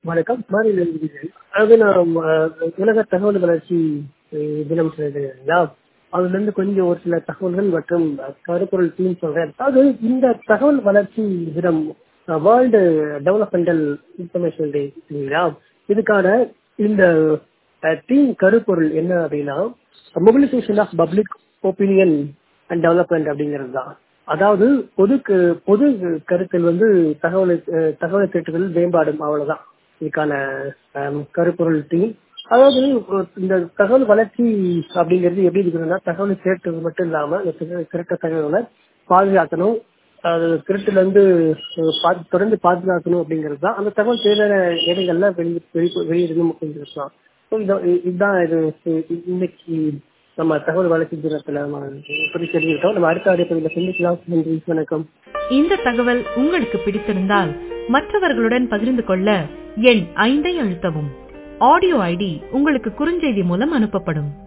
வணக்கம் மாநில விதிகள் அதாவது நாம் அஹ், உலக தகவல் வளர்ச்சி அஹ், தினம் சொல்லுங்களா அதுல இருந்து கொஞ்சம் ஒரு சில தகவல்கள் மற்றும் கருப்பொருள் தீம் சொல்றேன் அதாவது இந்த தகவல் வளர்ச்சி தினம் வேர்ல்டு டெவலப்மெண்டல் இன்ஃபர்மேஷன் டே இல்லைங்களா இதுக்கான இந்த தீம் கருப்பொருள் என்ன அப்படின்னா mobilisation of public opinion and development அப்படிங்கிறது தான் அதாவது பொது க- பொது கருத்தில் வந்து தகவல் அஹ், தகவல் திட்டத்தில் மேம்பாடும் அவ்வளவுதான் இதுக்கான அஹ், கருப்பொருள் டீம் அதாவது ஒரு- இந்த தகவல் வளர்ச்சி அப்படிங்கிறது எப்படி இருக்குதுன்னா தகவலை சேர்த்தது மட்டும் இல்லாம இந்த திரு- திருட்ட தகவலை பாதுகாக்கணும் அது திருட்டுல இருந்து அஹ், பா- தொடர்ந்து பாதுகாக்கணும் அப்படிங்கிறது தான் அந்த தகவல் தேவையான இடங்கள்ல வெளி வெளி- வெளியிடணும் அப்படிங்கிறது தான் ஸோ இதுதான் இது இ- இன்னைக்கு நம்ம தகவல் வளர்ச்சி தினத்துல நம்ம இப்படி தெரிஞ்சுக்கிட்டோம் நம்ம அடுத்த அடிப்படையில் சந்திக்கலாம் நன்றி வணக்கம் இந்த தகவல் உங்களுக்கு பிடித்திருந்தால் மற்றவர்களுடன் பகிர்ந்து கொள்ள எண் ஐந்தை அழுத்தவும் ஆடியோ ஐடி உங்களுக்கு குறுஞ்செய்தி மூலம் அனுப்பப்படும்